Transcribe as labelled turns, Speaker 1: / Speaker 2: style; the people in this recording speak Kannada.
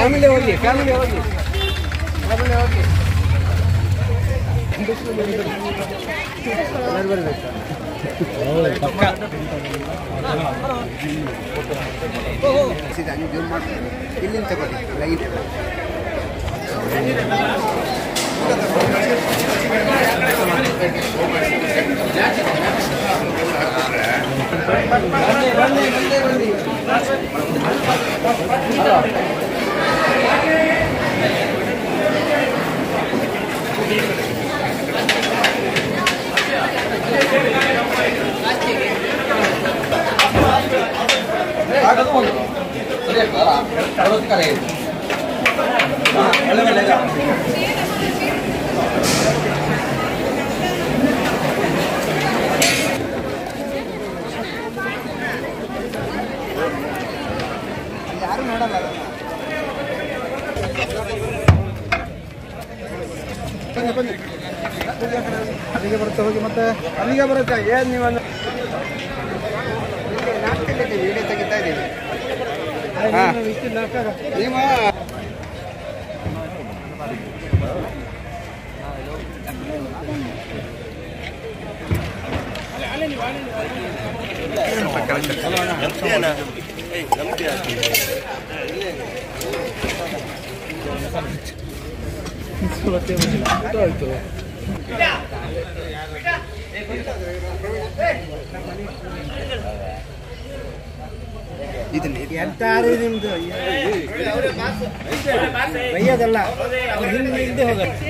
Speaker 1: ಫ್ಯಾಮಿಲಿ ಹೋಗಿ ಫ್ಯಾಮಿಲಿ ಹೋಗಿ ಫ್ಯಾಮಿಲಿ ಹೋಗಿ ಎಲ್ಲರೂ ಬರ್ಬೇಕಾ ಸೀದಾ ನೀವು ಜೂಮ್ ಮಾಡ್ತೀನಿ ಇಲ್ಲಿಂದ ತಗೊಳ್ಳಿ ಲೈನ್ ಬನ್ನಿ ಬನ್ನಿ ಬನ್ನಿ ಬನ್ನಿ ಯಾರು ನೋಡಲ್ಲ ಅದನ್ನ. ಬನ್ನಿ ಬನ್ನಿ ಅಲ್ಲಿಗೆ ಬರುತ್ತೆ ಹೋಗಿ ಮತ್ತೆ ಅಲ್ಲಿಗೆ ಬರುತ್ತೆ ಏನು ನೀವು ಅಲ್ಲ ನಾಲ್ಕಲ್ಲಿದ್ದೀವಿ ವಿಡಿಯೋ ತೆಗಿತಾ ಇದ್ದೀವಿ ಹಾ. ನೀವು ಇದನ್ನ ಎಂತಾರು ನಿಮ್ದು ಬೈಯೋದಲ್ಲ ಅವ್ರು ಹಿಂದೆ ಹಿಂದೆ ಹೋಗುತ್ತೆ